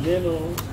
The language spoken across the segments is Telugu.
నేను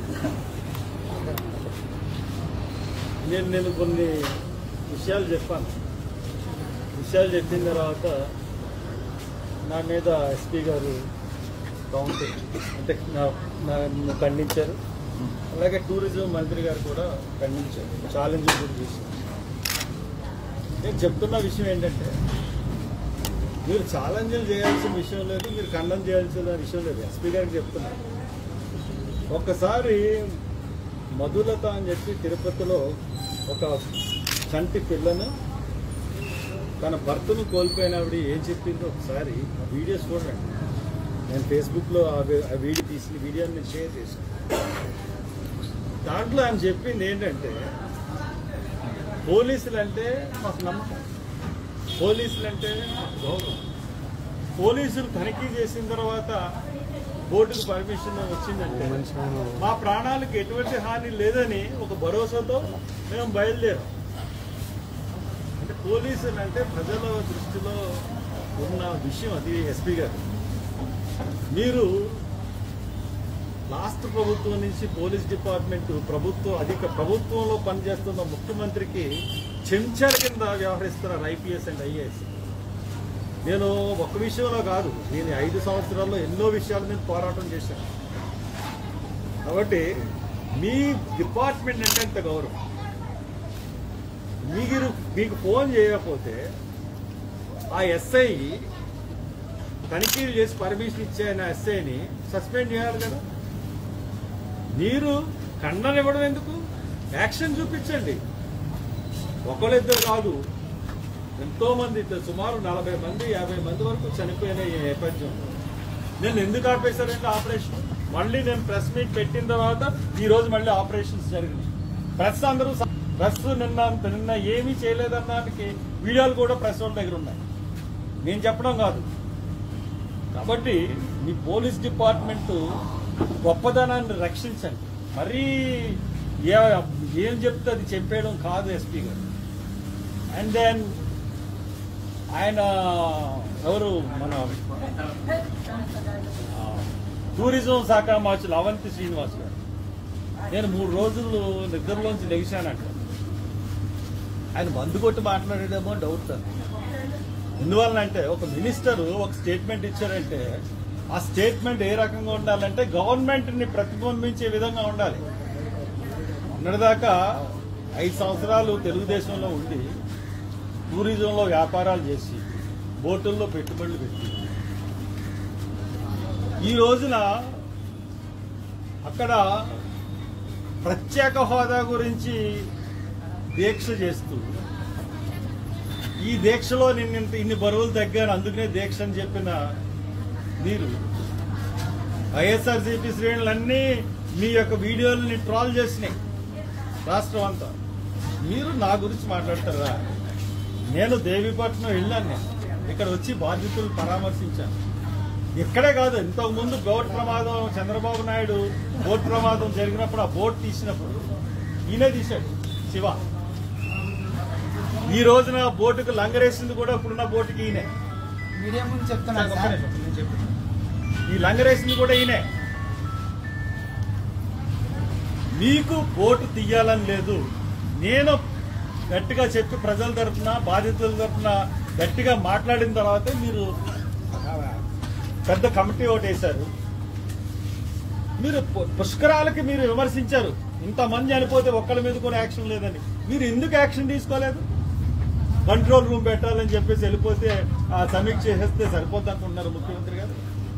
నేను నేను కొన్ని విషయాలు చెప్పాను విషయాలు చెప్పిన తర్వాత నా మీద ఎస్పీ గారు కౌంటర్ అంటే నా నన్ను ఖండించారు అలాగే టూరిజం మంత్రి గారు కూడా ఖండించారు ఛాలెంజ్ కూడా చేశారు నేను చెప్తున్న విషయం ఏంటంటే మీరు ఛాలెంజ్లు చేయాల్సిన విషయం లేదు మీరు ఖండన చేయాల్సిన విషయం లేదు ఎస్పీ గారికి చెప్తున్నారు ఒక్కసారి మధులత అని చెప్పి తిరుపతిలో ఒక చంటి పిల్లను తన భర్తను కోల్పోయిన ఆవిడ ఏం చెప్పిందో ఒకసారి ఆ వీడియోస్ చూడండి నేను ఫేస్బుక్లో ఆ వి- ఆ వీడియో తీసిన వీడియోని నేను షేర్ చేశాను దాంట్లో ఆయన చెప్పింది ఏంటంటే పోలీసులు అంటే మాకు నమ్మకం పోలీసులు అంటే మాకు గౌరవం పోలీసులు తనిఖీ చేసిన తర్వాత బోర్డుకు పర్మిషన్ వచ్చిందంటే మా ప్రాణాలకు ఎటువంటి హాని లేదని ఒక భరోసాతో మేము బయలుదేరాం అంటే పోలీసులు అంటే ప్రజల దృష్టిలో ఉన్న విషయం అది ఎస్పీ గారు మీరు లాస్ట్ ప్రభుత్వం నుంచి పోలీస్ డిపార్ట్మెంట్ ప్రభుత్వ అధిక ప్రభుత్వంలో పనిచేస్తున్న ముఖ్యమంత్రికి చెంచాల కింద వ్యవహరిస్తున్నారు ఐపీఎస్ అండ్ ఐఏఎస్ నేను ఒక విషయంలో కాదు నేను ఐదు సంవత్సరాల్లో ఎన్నో విషయాల మీద పోరాటం చేశాను కాబట్టి మీ డిపార్ట్మెంట్ అంటే ఎంత గౌరవం మీరు మీకు ఫోన్ చేయకపోతే ఆ ఎస్ఐ తనిఖీలు చేసి పర్మిషన్ ఇచ్చే ఆయన ఎస్ఐని సస్పెండ్ చేయాలి కదా మీరు ఖండన ఇవ్వడం ఎందుకు యాక్షన్ చూపించండి ఒకళ్ళిద్దరు కాదు ఎంతో మంది సుమారు నలభై మంది యాభై మంది వరకు చనిపోయిన ఈ నేపథ్యంలో నేను ఎందుకు ఆపేశానంటే ఆపరేషన్ మళ్ళీ నేను ప్రెస్ మీట్ పెట్టిన తర్వాత ఈ రోజు మళ్ళీ ఆపరేషన్స్ జరిగినాయి ప్రెస్ అందరూ ప్రెస్ నిన్న నిన్న ఏమీ చేయలేదన్నానికి వీడియోలు కూడా ప్రెస్ వాళ్ళ దగ్గర ఉన్నాయి నేను చెప్పడం కాదు కాబట్టి మీ పోలీస్ డిపార్ట్మెంట్ గొప్పదనాన్ని రక్షించండి మరీ ఏ- ఏం చెప్తే అది చెప్పేయడం కాదు ఎస్పీ గారు అండ్ దెన్ ఆయన ఎవరు మన ఆ, టూరిజం శాఖ మార్చులు అవంతి శ్రీనివాస్ గారు నేను మూడు రోజులు నిద్రలోంచి లెగిశానంట ఆయన మందు కొట్టి మాట్లాడాడేమో డౌట్ సార్ ఎందువలనంటే ఒక మినిస్టర్ ఒక స్టేట్మెంట్ ఇచ్చారంటే ఆ స్టేట్మెంట్ ఏ రకంగా ఉండాలంటే గవర్నమెంట్ ని ప్రతిబింబించే విధంగా ఉండాలి మొన్నటిదాకా ఐదు సంవత్సరాలు తెలుగుదేశంలో ఉండి టూరిజంలో వ్యాపారాలు చేసి బోటుల్లో పెట్టుబడులు పెట్టి ఈ రోజున అక్కడ ప్రత్యేక హోదా గురించి దీక్ష చేస్తూ ఈ దీక్షలో నిన్న ఇంత ఇన్ని బరువులు తగ్గాను అందుకనే దీక్ష అని చెప్పిన మీరు వైఎస్ఆర్సీపీ శ్రేణులన్నీ మీ యొక్క వీడియోలని ట్రాల్ చేసినాయి రాష్ట్రం అంతా మీరు నా గురించి మాట్లాడతారా నేను దేవీపట్నం వెళ్ళాను నేను ఇక్కడ వచ్చి బాధితులు పరామర్శించాను ఇక్కడే కాదు ఇంతకు ముందు బోట్ ప్రమాదం చంద్రబాబు నాయుడు బోట్ ప్రమాదం జరిగినప్పుడు ఆ బోట్ తీసినప్పుడు ఈయనే తీశాడు శివ ఈ రోజున బోటుకు లంగరేసింది కూడా ఇప్పుడున్న బోటుకి ఈయనే మీడియా ముందు చెప్తున్నాను ఒక్క సార్ నిమిషం, నేను చెప్తాను. ఈ లంగరేసింది కూడా ఈయనే మీకు బోటు తీయాలని లేదు నేను గట్టిగా చెప్పి ప్రజల తరఫున బాధితుల తరఫున గట్టిగా మాట్లాడిన తర్వాతే మీరు పెద్ద కమిటీ ఒకటి వేశారు మీరు పు- పుష్కరాలకి మీరు విమర్శించారు ఇంతమంది చనిపోతే ఒక్కళ్ళ మీద కూడా యాక్షన్ లేదని మీరు ఎందుకు యాక్షన్ తీసుకోలేదు కంట్రోల్ రూమ్ పెట్టాలని చెప్పేసి వెళ్ళిపోతే ఆ సమీక్ష చేసేస్తే సరిపోద్ది అనుకుంటున్నారు ముఖ్యమంత్రి గారు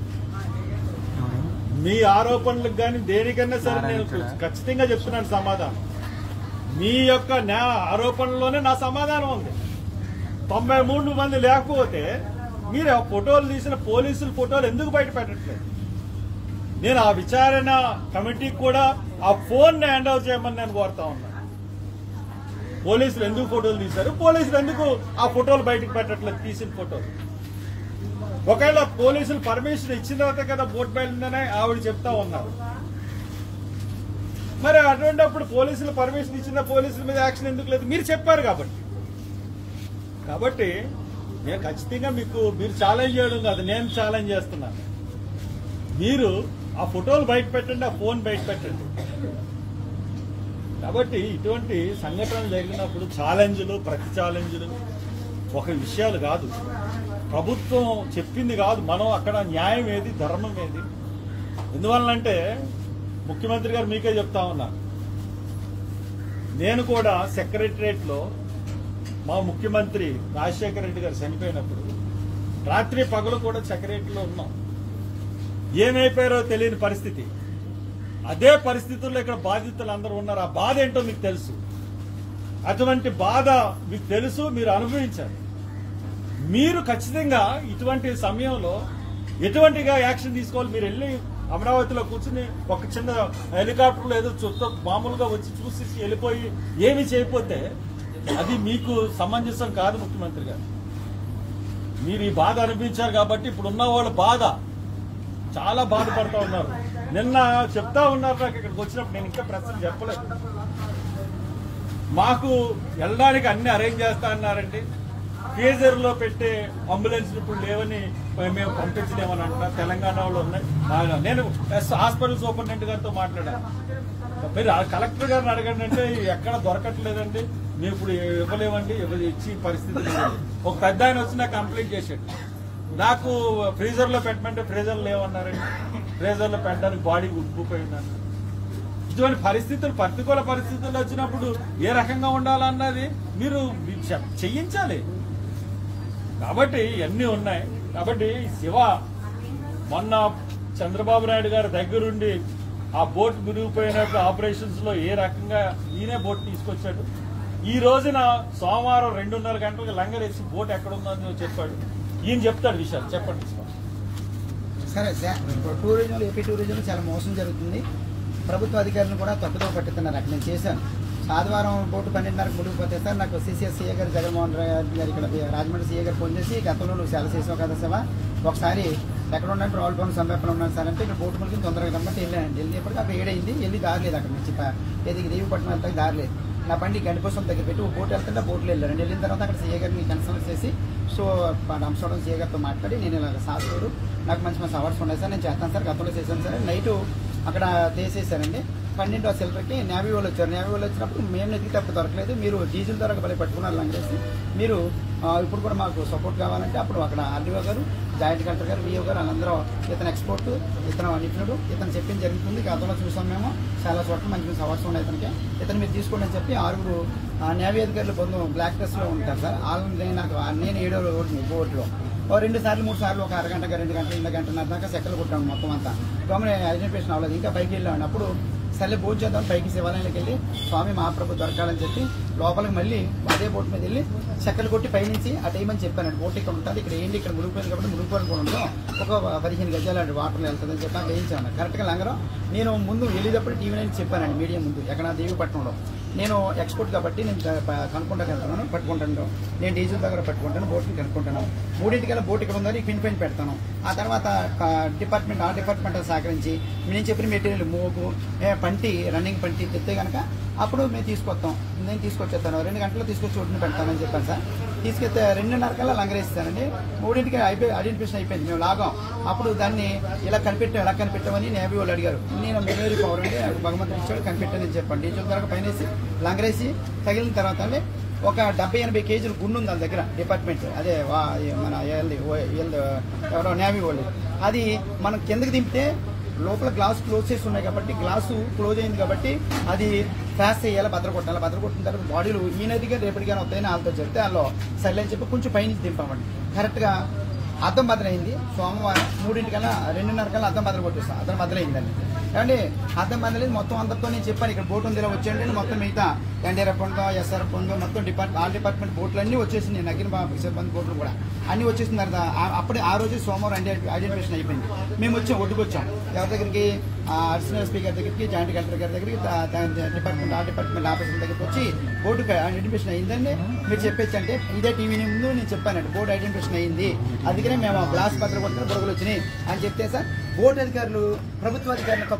మీ ఆరోపణలకు కానీ దేనికన్నా సరే నేను ఖచ్చితంగా చెప్తున్నాను సమాధానం మీ యొక్క నా ఆరోపణలోనే నా సమాధానం ఉంది తొంభై మూడు మంది లేకపోతే మీరు ఆ ఫోటోలు తీసిన పోలీసుల ఫోటోలు ఎందుకు బయట పెట్టట్లేదు నేను ఆ విచారణ కమిటీకి కూడా ఆ ఫోన్ హ్యాండ్ ఓవర్ చేయమని నేను కోరుతా ఉన్నా పోలీసులు ఎందుకు ఫోటోలు తీశారు పోలీసులు ఎందుకు ఆ ఫోటోలు బయటకు పెట్టట్లేదు తీసిన ఫోటోలు ఒకవేళ పోలీసులు పర్మిషన్ ఇచ్చిన తర్వాత కదా బోట్ బయలుందని ఆవిడ చెప్తా ఉన్నారు మరి అటువంటిప్పుడు పోలీసులు పర్మిషన్ ఇచ్చిన పోలీసుల మీద యాక్షన్ ఎందుకు లేదు మీరు చెప్పారు కాబట్టి కాబట్టి నేను ఖచ్చితంగా మీకు మీరు ఛాలెంజ్ చేయడం కాదు నేను ఛాలెంజ్ చేస్తున్నాను మీరు ఆ ఫోటోలు బయట పెట్టండి ఆ ఫోన్ బయట పెట్టండి కాబట్టి ఇటువంటి సంఘటనలు జరిగినప్పుడు ఛాలెంజ్లు ప్రతి ఛాలెంజ్లు ఒక విషయాలు కాదు ప్రభుత్వం చెప్పింది కాదు మనం అక్కడ న్యాయం ఏది ధర్మం ఏది ఎందువల్లంటే ముఖ్యమంత్రి గారు మీకే చెప్తా ఉన్నా నేను కూడా సెక్రటరియట్ లో మా ముఖ్యమంత్రి రాజశేఖర రెడ్డి గారు చనిపోయినప్పుడు రాత్రి పగలు కూడా సెక్రటరీలో లో ఉన్నాం ఏమైపోయారో తెలియని పరిస్థితి అదే పరిస్థితుల్లో ఇక్కడ బాధితులు అందరూ ఉన్నారు ఆ బాధ ఏంటో మీకు తెలుసు అటువంటి బాధ మీకు తెలుసు మీరు అనుభవించారు మీరు ఖచ్చితంగా ఇటువంటి సమయంలో ఎటువంటిగా యాక్షన్ తీసుకోవాలి మీరు వెళ్ళి అమరావతిలో కూర్చుని ఒక చిన్న హెలికాప్టర్లో ఏదో చుట్టూ మామూలుగా వచ్చి చూసి వెళ్ళిపోయి ఏమి చేయకపోతే అది మీకు సమంజసం కాదు ముఖ్యమంత్రి గారు మీరు ఈ బాధ అనిపించారు కాబట్టి ఇప్పుడు ఉన్న వాళ్ళ బాధ చాలా బాధపడుతూ ఉన్నారు నిన్న చెప్తా ఉన్నారు నాకు ఇక్కడికి వచ్చినప్పుడు నేను ఇంకా ప్రశ్న చెప్పలేదు మాకు వెళ్ళడానికి అన్ని అరేంజ్ చేస్తా అన్నారండి ఫ్రీజర్ లో పెట్టే అంబులెన్స్ ఇప్పుడు లేవని మేము పంపించలేమని అంటున్నారు తెలంగాణలో ఉన్నాయి ఆ, నేను ఎస్ హాస్పిటల్ సూపరింటెండెంట్ గారితో మాట్లాడాను మీరు ఆ కలెక్టర్ గారిని అడగండి అంటే ఎక్కడ దొరకట్లేదండి మేము ఇప్పుడు ఇవ్వలేమండి ఇవ్వ- ఇచ్చి పరిస్థితి లేదు. ఒక పెద్ద ఆయన వచ్చి నాకు కంప్లైంట్ చేశాడు నాకు ఫ్రీజర్ లో పెట్టమంటే ఫ్రీజర్ లేవన్నారండి ఫ్రీజర్ లో పెట్టడానికి బాడీ ఉబ్బిపోయిందండి ఇటువంటి పరిస్థితులు ప్రతికూల పరిస్థితులు వచ్చినప్పుడు ఏ రకంగా ఉండాలన్నది మీరు మీరు చెప్- చెయ్యించాలి కాబట్టి ఇవన్నీ ఉన్నాయి కాబట్టి శివ మొన్న చంద్రబాబు నాయుడు గారి దగ్గరుండి ఆ బోట్ మునిగిపోయినప్పుడు ఆపరేషన్స్ లో ఏ రకంగా ఈయనే బోట్ తీసుకొచ్చాడు ఈ రోజున సోమవారం రెండున్నర గంటలకు లంగరేసి బోట్ ఎక్కడ ఉందో చెప్పాడు ఈయన చెప్తాడు విషయాలు చెప్పండి శివ. సరే సార్ ఇప్పుడు టూరిజంలో ఏపీ టూరిజంలో చాలా మోసం జరుగుతుంది ప్రభుత్వ అధికారులను కూడా తప్పుదో పట్టుతున్నారు అక్కడ నేను చేశాను ఆదివారం బోటు పన్నెండున్నరకు మునిగిపోతే సార్ నాకు సిసిఎస్ సీఏ గారు జగన్మోహన్ రెడ్డి గారు ఇక్కడ రాజమండ్రి సీఏ గారు ఫోన్ చేసి గతంలో నువ్వు సెలవు చేసావు కదా శివ ఒకసారి ఎక్కడ ఉన్నట్టు రావుల పవన్ సంపేపన ఉన్నాను సార్ అంటే ఇక్కడ బోటు మునిగి తొందరగా రమ్మంటే వెళ్ళానండి వెళ్ళేప్పటికి అక్కడ ఏడైంది వెళ్ళి దారి లేదు అక్కడ నుంచి ప- ఏది దేవిపట్నం వెళ్తే దారి లేదు నా బండి గండిపోసం దగ్గర పెట్టి ఒక బోట్ వెళ్తుంటే ఆ బోట్లో వెళ్ళాను వెళ్ళిన తర్వాత అక్కడ సీఏ గారిని కన్సల్ట్ చేసి సో రంసోడం సీఏ గారితో మాట్లాడి నేను ఇలా సాధువుడు నాకు మంచి మంచి అవార్డ్స్ ఉన్నాయి సార్ నేను చేస్తాను సార్ గతంలో చేశాను సార్ నైట్ అక్కడ తీసేసారండి పన్నెండో సిల్వర్కి నేవీ వాళ్ళు వచ్చారు నేవీ వాళ్ళు వచ్చినప్పుడు మేము ఎదిగితే అప్పుడు దొరకలేదు మీరు డీజిల్ ధరకు బలి పట్టుకున్నారు లంగేసి మీరు ఆ, ఇప్పుడు కూడా మాకు సపోర్ట్ కావాలంటే అప్పుడు అక్కడ ఆర్డీఓ గారు జాయింట్ కలెక్టర్ గారు విఓ గారు వాళ్ళందరూ ఇతను ఎక్స్పోర్ట్ ఇతను నిపుణుడు ఇతను చెప్పింది జరుగుతుంది గతంలో చూసాం మేము చాలా చోట్ల మంచి మంచి అవార్డ్స్ ఉన్నాయి ఇతనికి ఇతను మీరు తీసుకోండి అని చెప్పి ఆరుగురు ఆ, నేవీ అధికారులు బంధు బ్లాక్ డ్రెస్ లో ఉంటారు సార్ వాళ్ళు నేను నాకు నేను ఏడో రోడ్డు బోర్డులో ఓ రెండు సార్లు మూడు సార్లు ఒక అరగంట రెండు గంటలు ఇంత గంటన్నర దాకా సెక్కలు కొట్టాము మొత్తం అంతా గమని ఐడెంటిఫికేషన్ అవ్వలేదు ఇంకా పైకి వెళ్ళాము అప్పుడు సర్లే భోజనం చేద్దాం పైకి శివాలయంలోకి వెళ్ళి స్వామి మహాప్రభు దొరకాలని చెప్పి లోపలికి మళ్ళీ అదే బోట్ మీద వెళ్ళి చెక్కలు కొట్టి పైనుంచి ఆ టైం అని చెప్పాను బోట్ ఇక్కడ ఉంటుంది ఇక్కడ ఏంటి ఇక్కడ మునిగిపోయింది కాబట్టి మునిగిపోయిన కూడా ఉంటాం ఒక పదిహేను గజాలు అంటే వాటర్లో వెళ్తుందని చెప్పి అక్కడ వేయించాను కరెక్ట్గా లంగరం నేను ముందు వెళ్ళేటప్పుడు టీవీ నైన్ చెప్పానండి మీడియా ముందు ఎక్కడ దేవిపట్నంలో నేను ఎక్స్పోర్ట్ కాబట్టి నేను కనుక్కుంటాను వెళ్తున్నాను పట్టుకుంటాను నేను డీజిల్ దగ్గర పట్టుకుంటాను బోట్ని కనుక్కుంటాను మూడింటికల్లా బోట్ ఇక్కడ ఉందని పిన్ పైన పెడతాను ఆ తర్వాత ఆ, డిపార్ట్మెంట్ ఆ డిపార్ట్మెంట్ సహకరించి నేను చెప్పిన మెటీరియల్ మోగు ఏ, పంటి రన్నింగ్ పంటి తెస్తే కనుక అప్పుడు మేము తీసుకొస్తాం నేను తీసుకొచ్చేస్తాను రెండు గంటల్లో తీసుకొచ్చి ఒడ్డున పెడతానని చెప్పాను సార్ తీసుకెళ్తే రెండున్నర కల్లా లంగరేస్తానండి మూడింటికి అయిపోయి ఐడెంటిఫికేషన్ అయిపోయింది మేము లాగాం అప్పుడు దాన్ని ఇలా కనిపెట్టాం ఎలా కనిపెట్టామని నేవీ వాళ్ళు అడిగారు నేను మెమరీ పవర్ అండి నాకు భగవంతుడు ఇచ్చాడు కనిపెట్టానని చెప్పండి డీజిల్ ధరకు పైనేసి లంగరేసి తగిలిన తర్వాత అండి ఒక డెబ్బై ఎనభై కేజీలు గుండు ఉంది దాని దగ్గర డిపార్ట్మెంట్ అదే వా- మన ఏళ్ళది ఓ- ఏళ్ళది, ఎవరో నేవీ వాళ్ళు అది మనం కిందకి దింపితే లోపల గ్లాస్ క్లోజ్ చేసి ఉన్నాయి కాబట్టి గ్లాసు క్లోజ్ అయింది కాబట్టి అది ఫ్యాస్ట్ చేయాలి భద్ర కొట్టాలి భద్ర కొట్టిన తర్వాత బాడీలు ఈయనదిగా రేపటిగా వస్తాయని వాళ్ళతో చెప్తే వాళ్ళు సర్లే అని చెప్పి కొంచెం పైనుంచి దింపామండి కరెక్ట్గా అద్దం బద్దలైంది సోమవారం మూడింటికల్లా రెండున్నర కల్లా అద్దం బద్దలు కొట్టేస్తాం అద్దం బద్దలైందండి ఏమండి అద్దం బద్దలేదు మొత్తం అందరితో నేను చెప్పాను ఇక్కడ బోట్ ఉంది ఇలా వచ్చేయండి అని మొత్తం మిగతా ఎన్డీఆర్ఎఫ్ ఉందో ఎస్ఆర్ఎఫ్ ఉందో మొత్తం డిపార్ట్ ఆల్ డిపార్ట్మెంట్ బోట్లు అన్నీ వచ్చేసింది నగిన బాబు సిబ్బంది బోట్లు కూడా అన్ని వచ్చేసిన తర్వాత ఆ- అప్పుడే ఆ రోజు సోమవారం ఐడెంటి ఐడెంటిఫికేషన్ అయిపోయింది మేము వచ్చాం ఒడ్డుకు వచ్చాం ఎవరి దగ్గరికి అడిషనల్ స్పీకర్ దగ్గరికి జాయింట్ కలెక్టర్ గారి దగ్గరికి దా- దా- డిపార్ట్మెంట్ ఆ డిపార్ట్మెంట్ ఆఫీసర్ దగ్గరికి వచ్చి బోర్డు ఐడెంటిఫికేషన్ అయిందండి మీరు చెప్పేసి అంటే ఇదే టీవీ ముందు నేను చెప్పానండి బోర్డు ఐడెంటిఫికేషన్ అయింది అందుకనే మేము గ్లాస్ పత్ర కొట్టిన బుడగలు వచ్చినాయి అని చెప్తే సార్ బోర్డు అధికారులు ప్రభుత్వ అధికారులు తప్పు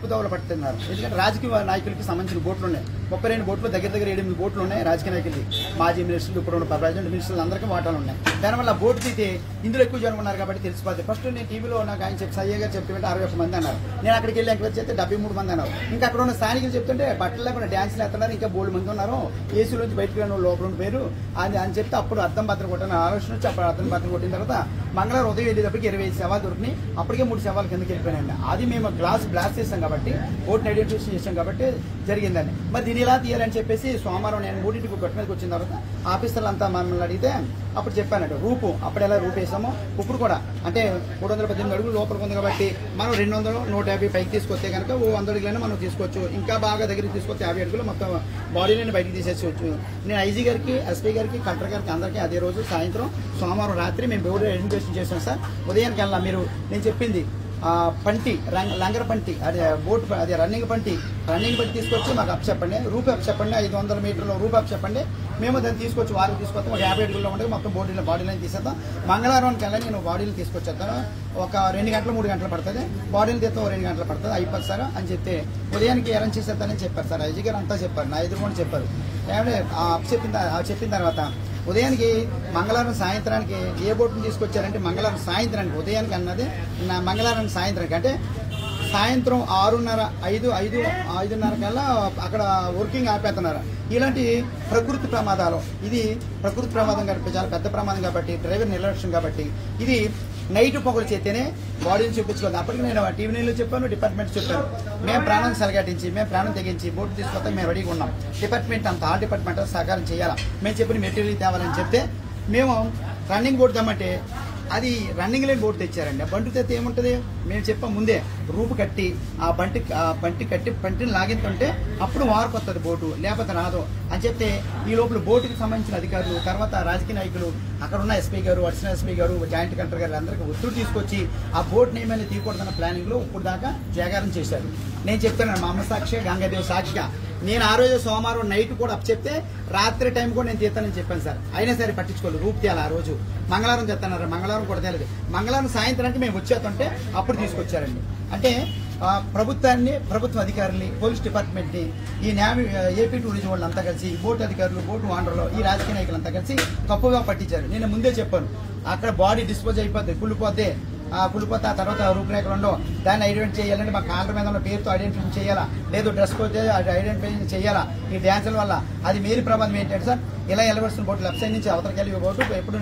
తప్పుదోవలు పడుతున్నారు ఎందుకంటే రాజకీయ నాయకులకి సంబంధించిన బోట్లు ఉన్నాయి ముప్పై రెండు బోట్లు దగ్గర దగ్గర ఎనిమిది బోట్లు ఉన్నాయి రాజకీయ నాయకులకి మాజీ మినిస్టర్లు ఇప్పుడు ఉన్న ప్రజెంట్ మినిస్టర్లు అందరికీ వాటాలు ఉన్నాయి దానివల్ల బోటు తీతే ఇందులో ఎక్కువ జనం ఉన్నారు కాబట్టి తెలిసిపోద్ది ఫస్ట్ నేను టీవీలో నాకు ఆయన చెప్పి సయ్య గారు చెప్తుంటే అరవై ఒక్క మంది అన్నారు నేను అక్కడికి వెళ్ళి ఎంక్వైరీ చేస్తే డెబ్బై మూడు మంది అన్నారు ఇంకా అక్కడ ఉన్న స్థానికులు చెప్తుంటే బట్టలు లేకుండా డ్యాన్స్లు వేస్తున్నారు ఇంకా బోల్డ్ మంది ఉన్నారు ఏసీలోంచి బయటకు రాని వాళ్ళు లోపల ఉండి పేరు అని అని చెప్తే అప్పుడు అర్థం పత్రం కొట్టిన ఆలోచన వచ్చి అప్పుడు అర్థం పత్రం కొట్టిన తర్వాత మంగళవారం ఉదయం వెళ్ళేటప్పటికి ఇరవై ఐదు శవాలు దొరికినాయి అప్పటికే మూడు శవాలు కిందకి వెళ్ళిపోయినాయండి అది మేము గ్లాస్ బ్లాస్ట్ చేసాం కాబట్టి ఓటుని ఐడెంటిఫికేషన్ చేసాం కాబట్టి జరిగిందండి మరి దీని ఎలా తీయాలని చెప్పేసి సోమవారం నేను మూడింటికి గొట్ట మీదకి వచ్చిన తర్వాత ఆఫీసర్లు అంతా మమ్మల్ని అడిగితే అప్పుడు చెప్పానండి రూపు అప్పుడు ఎలా రూపు వేసామో ఇప్పుడు కూడా అంటే మూడు వందల పద్దెనిమిది అడుగులు లోపలికి ఉంది కాబట్టి మనం రెండు వందలు నూట యాభై పైకి తీసుకొస్తే కనుక ఓ వంద అడుగులైనా మనం తీసుకోవచ్చు ఇంకా బాగా దగ్గరికి తీసుకొస్తే యాభై అడుగులు మొత్తం బాడీని బయటికి తీసేసుకోవచ్చు నేను ఐజీ గారికి ఎస్పీ గారికి కలెక్టర్ గారికి అందరికీ అదే రోజు సాయంత్రం సోమవారం రాత్రి మేము బోర్డు ఇన్వెస్టిగేషన్ చేసాం సార్ ఉదయానికి వెళ్ళాం మీరు నేను చెప్పింది ఆ, పంటి రంగ లంగర పంటి అదే బోట్ ప- అదే రన్నింగ్ పంటి రన్నింగ్ పంటి తీసుకొచ్చి మాకు అప్ చెప్పండి రూప్ అప్ చెప్పండి ఐదు వందల మీటర్ల రూప్ అప్ చెప్పండి మేము దాన్ని తీసుకొచ్చి వారికి తీసుకొస్తాం ఒక యాభై అడుగుల్లో ఉంటే మొత్తం బాడీలో బాడీలను తీసేద్దాం మంగళవారం కల్లా నేను బాడీలు తీసుకొచ్చేస్తాను ఒక రెండు గంటలు మూడు గంటలు పడుతుంది బాడీలు తీస్తాం ఒక రెండు గంటలు పడుతుంది అయిపోతుంది సార్ అని చెప్తే ఉదయానికి అరేంజ్ చేసేద్దానని చెప్పారు సార్ ఐజీ గారు అంతా చెప్పారు నా ఎదురు కూడా చెప్పారు ఏమంటే ఆ అప్ చెప్పిన త- ఆ చెప్పిన తర్వాత ఉదయానికి మంగళవారం సాయంత్రానికి ఏ బోటుని తీసుకొచ్చారంటే మంగళవారం సాయంత్రానికి ఉదయానికి అన్నది నా మంగళవారం సాయంత్రానికి అంటే సాయంత్రం ఆరున్నర ఐదు ఐదు ఐదున్నర కల్లా అక్కడ వర్కింగ్ ఆపేస్తున్నారు ఇలాంటి ప్రకృతి ప్రమాదాలు ఇది ప్రకృతి ప్రమాదం కాబట్టి చాలా పెద్ద ప్రమాదం కాబట్టి డ్రైవర్ నిర్లక్ష్యం కాబట్టి ఇది నైట్ పొగలు చేస్తేనే బాడీని చూపించుకోవాలి అప్పటికి నేను టీవీ నైన్లో చెప్పాను డిపార్ట్మెంట్ చెప్పాను మేము ప్రాణం సలగాటించి మేము ప్రాణం తెగించి బోటు తీసుకొస్తే మేము రెడీగా ఉన్నాం డిపార్ట్మెంట్ అంతా ఆ డిపార్ట్మెంట్ సహకారం చేయాలా మేము చెప్పిన మెటీరియల్ తేవాలని చెప్తే మేము రన్నింగ్ బోర్డు తెమ్మంటే అది రన్నింగ్ లేని బోర్డు తెచ్చారండి ఆ బండి తెస్తే ఏముంటుంది మేము చెప్పాం ముందే రూపు కట్టి ఆ బంటి ఆ బంటి కట్టి బంటిని లాగింతుంటే అప్పుడు వారకు వస్తుంది బోటు లేకపోతే రాదు అని చెప్తే ఈ లోపల బోటుకి సంబంధించిన అధికారులు తర్వాత రాజకీయ నాయకులు అక్కడ ఉన్న ఎస్పీ గారు అడిషనల్ ఎస్పీ గారు జాయింట్ కలెక్టర్ గారు అందరికీ ఒత్తిడి తీసుకొచ్చి ఆ బోట్ని ఏమైనా తీయకూడదన్న ప్లానింగ్ లో ఇప్పుడు దాకా జాగారం చేశారు నేను చెప్తున్నాను మా అమ్మ సాక్షి గంగాదేవి సాక్షిగా నేను ఆ రోజు సోమవారం నైట్ కూడా అప్ చెప్తే రాత్రి టైం కూడా నేను తీస్తానని చెప్పాను సార్ అయినా సరే పట్టించుకోలేదు రూప్ తీయాలి ఆ రోజు మంగళవారం తెస్తున్నారు మంగళవారం కూడా తేలేదు మంగళవారం సాయంత్రానికి మేము వచ్చేస్తుంటే అప్పుడు తీసుకొచ్చారండి అంటే ఆ, ప్రభుత్వాన్ని ప్రభుత్వ అధికారుల్ని పోలీస్ డిపార్ట్మెంట్ని ఈ న్యాయ ఏపీ టూరిజం వాళ్ళంతా కలిసి బోటు అధికారులు బోటు ఆంధ్రలో ఈ రాజకీయ నాయకులంతా కలిసి తప్పుగా పట్టించారు నేను ముందే చెప్పాను అక్కడ బాడీ డిస్పోజ్ అయిపోద్ది కుళ్ళిపోద్ది ఆ కుళ్ళిపోతే ఆ తర్వాత రూపురేఖలు ఉండవు దాన్ని ఐడెంటిఫై చేయాలంటే మా కాలర్ మీద ఉన్న పేరుతో ఐడెంటిఫై చేయాలా లేదు డ్రెస్ పోతే అది ఐడెంటిఫై చేయాలా ఈ డ్యాన్సుల వల్ల అది మేరీ ప్రమాదం ఏంటంటే సార్ ఇలా వెళ్ళవలసిన బోటు లెఫ్ట్ సైడ్ నుంచి అవతలకి వెళ్ళి బోటు ఎప్పుడు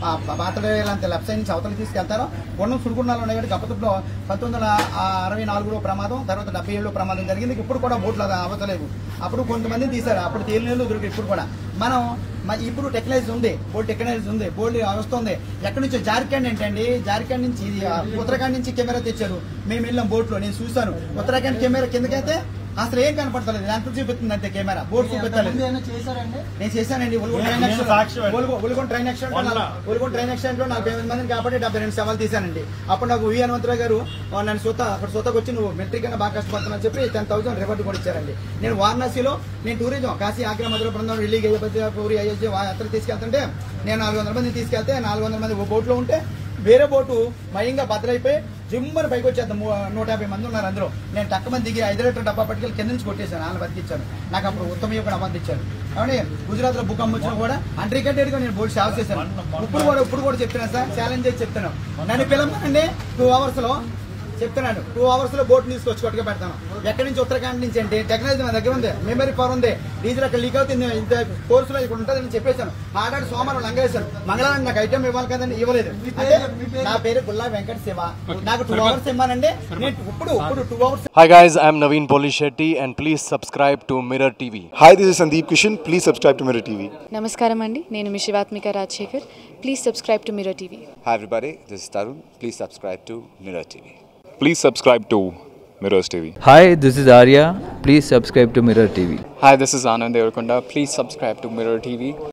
పాత్ర లెఫ్ట్ సైడ్ నుంచి అవతలకి తీసుకెళ్తారో ఉన్న సుడుకున్నాలు ఉన్నాయి కాబట్టి గప్పట్లో పంతొమ్మిది వందల అరవై నాలుగులో ప్రమాదం తర్వాత డెబ్బై ఏడులో ప్రమాదం జరిగింది ఇప్పుడు కూడా బోట్లు అది అవ్వతలేవు అప్పుడు కొంతమంది తీశారు అప్పుడు తేలినీళ్ళు దొరికి ఇప్పుడు కూడా మనం మ- ఇప్పుడు టెక్నాలజీ ఉంది బోల్డ్ టెక్నాలజీ ఉంది బోల్డ్ వ్యవస్థ ఉంది ఎక్కడి నుంచో జార్ఖండ్ ఏంటండి జార్ఖండ్ నుంచి ఇది ఆ, ఉత్తరాఖండ్ నుంచి కెమెరా తెచ్చారు మేము వెళ్ళాం బోట్ లో నేను చూసాను ఉత్తరాఖండ్ కెమెరా కిందకైతే అసలు ఏం కనపడతలేదు ఎంత చూపిస్తుంది అంతే కెమెరా బోట్ చూపించలేదు చేశారండి నేను చేశానండి ఒలుగొండ ట్రైన్ నేను యాక్సిడెంట్ సాక్షి ఒలుగొ- ఒలుగొండ ట్రైన్ యాక్సిడెంట్ లో వంద. నాకు- ఒలుగొండ ట్రైన్ యాక్సిడెంట్ లో నలభై ఎనిమిది మందిని కాబట్టి డెబ్బై రెండు సవాల్ తీశానండి అప్పుడు నాకు వి హనుమంతరావు గారు ఆ, నన్ను సొత్త అక్కడ సొత్తకు వచ్చి నువ్వు మెట్రిక్ కన్నా బాగా కష్టపడుతున్నావు చెప్పి టెన్ థౌసండ్ రివార్డు కూడా ఇచ్చారండి నేను వారణాసిలో నేను టూరిజం కాశీ ఆగ్రా మధుర బృందం ఢిల్లీ గజపతి పూరి అయోధ్య వా- యాత్ర తీసుకెళ్తుంటే నేను నాలుగు వందల మంది తీసుకెళ్తే నాలుగు వందల మంది ఓ బోట్లో ఉంటే వేరే బోటు మయంగా బద్దలైపోయి జిమ్మని పైకి వచ్చేద్దాం మూ- నూట యాభై మంది ఉన్నారు అందులో నేను తక్కువ మంది దిగి ఐదు లీటర్ డబ్బా పట్టుకెళ్ళి కింద నుంచి కొట్టేశాను వాళ్ళు బతికిచ్చాను నాకు అప్పుడు ఉత్తమ యొక్క అబద్ధించాను అవునే గుజరాత్ లో భూకంపం వచ్చినా కూడా అన్రికటెడ్ గా నేను బోర్డు సేవ చేశాను ఇప్పుడు కూడా ఇప్పుడు కూడా చెప్తున్నాను సార్ ఛాలెంజ్ చేసి చెప్తున్నాను నన్ను పిలవనండి టూ అవర్స్ లో చెప్తున్నాను టూ అవర్స్ లో బోట్ తీసుకొచ్చి కొట్టుకు పెడతాను ఎక్కడి నుంచి ఉత్తరాఖండ్ నుంచి అంటే టెక్నాలజీ నా దగ్గర ఉంది మెమరీ పవర్ ఉంది డీజిల్ అక్కడ లీక్ అవుతుంది ఇంత కోర్సులో ఇక్కడ ఉంటుందని చెప్పేశాను మాట్లాడి సోమవారం లంగేశాను మంగళవారం నాకు ఐటమ్ ఇవ్వాలి కదండి ఇవ్వలేదు అంటే నా పేరు గుల్లా వెంకట శివ నాకు టూ అవర్స్ ఇవ్వనండి నేను ఇప్పుడు ఇప్పుడు two hours Hi guys, I'm Naveen Polishetty and please subscribe to Mirror TV. Hi, this is Sandeep Kishan. Please subscribe to Mirror TV. నమస్కారం అండి నేను మీ Shivathmika Rajasekhar please subscribe to Mirror TV Hi everybody, this is Tarun. Please subscribe to Mirror TV. Please subscribe to Mirrors TV. Hi, this is Arya. Please subscribe to Mirror TV. Hi, this is Anand Devarkonda. Please subscribe to Mirror TV.